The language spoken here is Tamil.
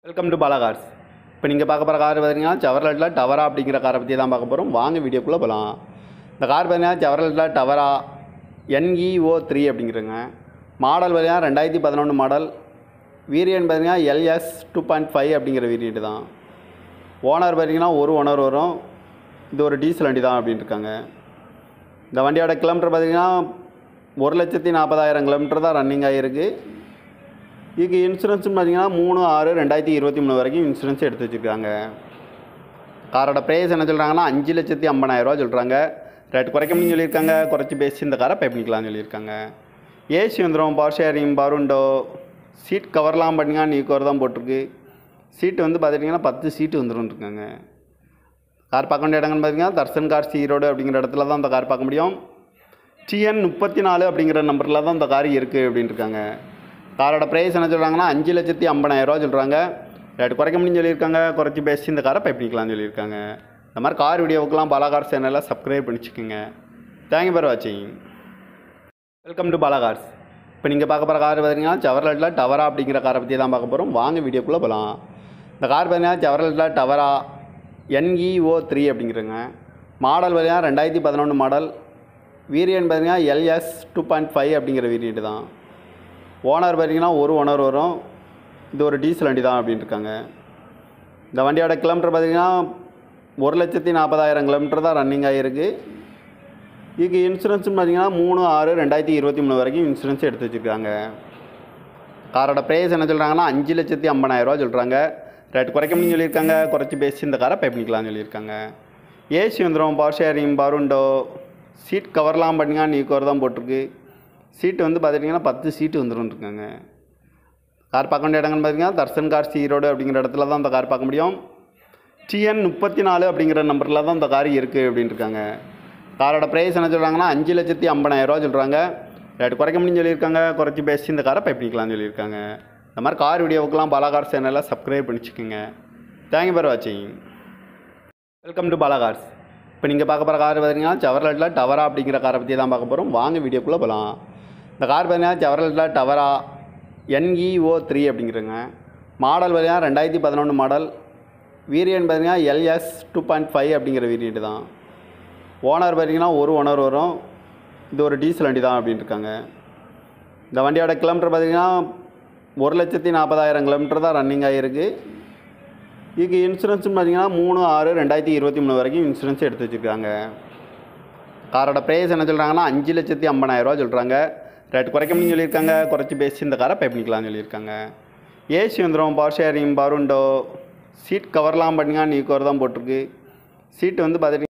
வெல்கம் டு பாலா கார்ஸ் இப்போ நீங்கள் பார்க்க போகிற கார் பார்த்தீங்கன்னா செவரலட்டில் டவரா அப்படிங்கிற காரை பற்றி தான் பார்க்க போகிறோம் வாங்க வீடியோக்குள்ளே போகலாம் இந்த கார் பார்த்தீங்கன்னா செவரலட்டில் டவரா என்இஓ த்ரீ அப்படிங்கிறங்க மாடல் பார்த்தீங்கன்னா ரெண்டாயிரத்தி பதினொன்று மாடல் வீரியன் பார்த்தீங்கன்னா எல்எஸ் டூ பாயிண்ட் ஃபைவ் அப்படிங்கிற வேரியண்ட் தான் ஓனர் பார்த்தீங்கன்னா ஒரு ஓனர் வரும் இது ஒரு டீசல் வண்டி தான் அப்படின்னு இருக்காங்க இந்த வண்டியோட கிலோமீட்டர் பார்த்தீங்கன்னா ஒரு லட்சத்தி நாற்பதாயிரம் கிலோமீட்டர் தான் ரன்னிங் ஆகிருக்கு இதுக்கு இன்சூரன்ஸ்னு பார்த்தீங்கன்னா மூணு ஆறு ரெண்டாயிரத்தி இருபத்தி மூணு வரைக்கும் இன்சூரன்ஸ் எடுத்து வச்சுருக்காங்க காரோட ப்ரைஸ் என்ன சொல்கிறாங்கன்னா அஞ்சு லட்சத்தி ஐம்பதாயிரரூவா சொல்கிறாங்க ரேட் குறைக்க முடியும்னு சொல்லியிருக்காங்க குறைச்சி பேசி இந்த காரை பை பண்ணிக்கலாம்னு சொல்லியிருக்காங்க ஏசி வந்துடும் பவர் ஷேரிங் பருண்டோ சீட் கவர்லாம் பார்த்தீங்கன்னா நீ கவர் தான் போட்டிருக்கு சீட்டு வந்து பார்த்துட்டிங்கன்னா பத்து சீட்டு வந்துடும் இருக்காங்க கார் பார்க்க வேண்டிய இடங்கள்னு பார்த்தீங்கன்னா தர்சன் கார் சி ரோடு அப்படிங்கிற இடத்துல தான் இந்த கார் பார்க்க முடியும் டிஎன் முப்பத்தி நாலு அப்படிங்கிற நம்பரில் தான் இந்த கார் இருக்குது அப்படின்னு இருக்காங்க காரோட ப்ரைஸ் என்ன சொல்கிறாங்கன்னா அஞ்சு லட்சத்தி ஐம்பதாயிரரூவா சொல்கிறாங்க ரேட் குறைக்க முடியும்னு சொல்லியிருக்காங்க குறைச்சி பேசி இந்த காரை பை பண்ணிக்கலாம்னு சொல்லியிருக்காங்க இந்த மாதிரி கார் வீடியோவுக்கெல்லாம் பாலா கார் சேனலை சப்ஸ்கிரைப் பண்ணிச்சுக்கோங்க தேங்க்யூ ஃபார் வாட்சிங் வெல்கம் டு பாலா கார்ஸ் இப்போ நீங்கள் பார்க்க போகிற கார் பார்த்தீங்கன்னா செவரலட்டில் டவரா அப்படிங்கிற காரை பற்றி தான் பார்க்க போகிறோம் வாங்க வீடியோக்குள்ளே போகலாம் இந்த கார் பார்த்தீங்கன்னா செவரலட்டில் டவரா என்இஓ த்ரீ அப்படிங்கிறங்க மாடல் பார்த்தீங்கன்னா ரெண்டாயிரத்தி பதினொன்று மாடல் வீரியன் பார்த்தீங்கன்னா எல்எஸ் டூ பாயிண்ட் ஃபைவ் அப்படிங்கிற வேரியண்ட் தான் ஓனர் பார்த்தீங்கன்னா ஒரு ஓனர் வரும் இது ஒரு டீசல் வண்டி தான் அப்படின்னு இருக்காங்க இந்த வண்டியோட கிலோமீட்டர் பார்த்தீங்கன்னா ஒரு லட்சத்தி நாற்பதாயிரம் கிலோமீட்டர் தான் ரன்னிங் ஆகிருக்கு இதுக்கு இன்சூரன்ஸ்னு பார்த்தீங்கன்னா மூணு ஆறு ரெண்டாயிரத்தி இருபத்தி மூணு வரைக்கும் இன்சூரன்ஸ் எடுத்து வச்சுருக்காங்க காரோட ப்ரைஸ் என்ன சொல்கிறாங்கன்னா அஞ்சு லட்சத்தி ஐம்பதாயிரரூவா சொல்கிறாங்க ரேட் குறைக்க முடியும்னு சொல்லியிருக்காங்க குறைச்சி பேசி இந்த காரை பை பண்ணிக்கலாம்னு சொல்லியிருக்காங்க ஏசி வந்துடும் பவர் ஷேரிங் பருண்டோ சீட் கவர்லாம் பார்த்தீங்கன்னா நீ கவர் தான் போட்டிருக்கு சீட்டு வந்து பார்த்துட்டிங்கன்னா பத்து சீட்டு வந்துடும் இருக்காங்க கார் பார்க்க வேண்டிய இடங்கள்னு பார்த்தீங்கன்னா தர்சன் கார் சி ரோடு அப்படிங்கிற இடத்துல தான் இந்த கார் பார்க்க முடியும் டிஎன் முப்பத்தி நாலு அப்படிங்கிற நம்பரில் தான் இந்த கார் இருக்குது அப்படின்னு இருக்காங்க காரோட ப்ரைஸ் என்ன சொல்கிறாங்கன்னா அஞ்சு லட்சத்தி ஐம்பதாயிரரூவா சொல்கிறாங்க ரேட் குறைக்க முடியும்னு சொல்லியிருக்காங்க குறைச்சி பேசி இந்த காரை பை பண்ணிக்கலாம்னு சொல்லியிருக்காங்க இந்த மாதிரி கார் வீடியோவுக்கெல்லாம் பாலா கார் சேனலை சப்ஸ்கிரைப் பண்ணிச்சுக்கோங்க தேங்க்யூ ஃபார் வாட்சிங் வெல்கம் டு பாலா கார்ஸ் இப்போ நீங்கள் பார்க்க போகிற கார் பார்த்தீங்கன்னா செவரலட்டில் டவரா அப்படிங்கிற காரை பற்றி தான் பார்க்க போகிறோம் வாங்க வீடியோக்குள்ளே போகலாம் இந்த கார் பார்த்தீங்கன்னா செவரலட்டில் டவரா என்இஓ த்ரீ அப்படிங்கிறங்க மாடல் பார்த்தீங்கன்னா ரெண்டாயிரத்தி பதினொன்று மாடல் வீரியன் பார்த்தீங்கன்னா எல்எஸ் டூ பாயிண்ட் ஃபைவ் அப்படிங்கிற வேரியண்ட் தான் ஓனர் பார்த்தீங்கன்னா ஒரு ஓனர் வரும் இது ஒரு டீசல் வண்டி தான் அப்படின்னு இருக்காங்க இந்த வண்டியோட கிலோமீட்டர் பார்த்தீங்கன்னா ஒரு லட்சத்தி நாற்பதாயிரம் கிலோமீட்டர் தான் ரன்னிங் ஆகிருக்கு இதுக்கு இன்சூரன்ஸ்னு பார்த்தீங்கன்னா மூணு ஆறு ரெண்டாயிரத்தி இருபத்தி மூணு வரைக்கும் இன்சூரன்ஸ் எடுத்து வச்சுருக்காங்க காரோட ப்ரைஸ் என்ன சொல்கிறாங்கன்னா அஞ்சு லட்சத்தி ஐம்பதாயிரரூவா சொல்கிறாங்க ரேட் குறைக்க முடியும்னு சொல்லியிருக்காங்க குறைச்சி பேசி இந்த காரை பை பண்ணிக்கலாம்னு சொல்லியிருக்காங்க ஏசி வந்துடும் பவர் ஷேரிங் பருண்டோ சீட் கவர்லாம் பார்த்தீங்கன்னா நீ கவர் தான் போட்டிருக்கு சீட்டு வந்து பார்த்துட்டிங்கன்னா